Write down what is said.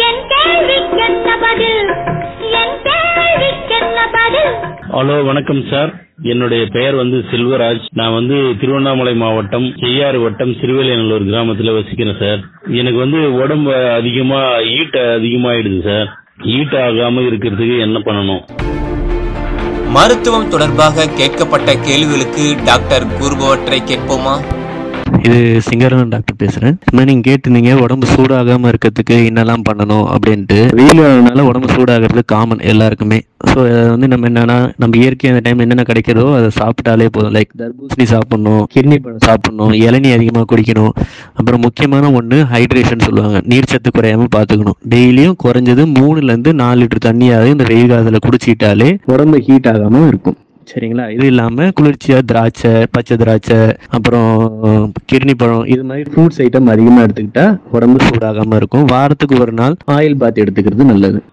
என் கேள்விக்கென்ன பதில் என் கேள்விக்கென்ன பதில் ஹலோ வணக்கம் சார் என்னுடைய பெயர் வந்து செல்வராஜ் நான் வந்து திருவண்ணாமலை மாவட்டம் செய்யாறு வட்டம் சிறுவேலியநல்லூர் கிராமத்துல வசிக்கிறேன் சார் எனக்கு வந்து உடம்பு அதிகமா ஈட்ட அதிகமாயிடுது சார் ஈட்ட ஆகாம இருக்கிறதுக்கு என்ன பண்ணணும் மருத்துவம் தொடர்பாக கேட்கப்பட்ட கேள்விகளுக்கு டாக்டர் கூறுபவற்றை கேட்போமா இது சிங்கரன் டாக்டர் பேசுறேன் இந்த மாதிரி நீங்க கேட்டிருந்தீங்க உடம்பு சூடாகாம இருக்கிறதுக்கு என்னெல்லாம் பண்ணணும் அப்படின்ட்டு வெயில் காலம்னால உடம்பு சூடாகிறது காமன் எல்லாருக்குமே ஸோ வந்து நம்ம என்னன்னா நம்ம இயற்கை அந்த டைம் என்னென்ன கிடைக்கிறதோ அதை சாப்பிட்டாலே போதும் லைக் தர்பூசணி சாப்பிடணும் கிர்னி பழம் சாப்பிடணும் இளநீ அதிகமாக குடிக்கணும் அப்புறம் முக்கியமான ஒன்று ஹைட்ரேஷன் சொல்லுவாங்க நீர் சத்து குறையாம பார்த்துக்கணும் டெய்லியும் குறைஞ்சது மூணுல இருந்து நாலு லிட்டர் தண்ணியாவது இந்த வெயில் காலத்தில் குடிச்சிட்டாலே உடம்பு ஹீட் ஆகாம இருக்கும் சரிங்களா இது இல்லாம குளிர்ச்சியா திராட்சை பச்சை திராட்சை அப்புறம் கிர்னி பழம் இது மாதிரி ஃப்ரூட்ஸ் ஐட்டம் அதிகமா எடுத்துக்கிட்டா உடம்பு சூடாகாம இருக்கும் வாரத்துக்கு ஒரு நாள் ஆயில் பாத் எடுத்துக்கிறது நல்லது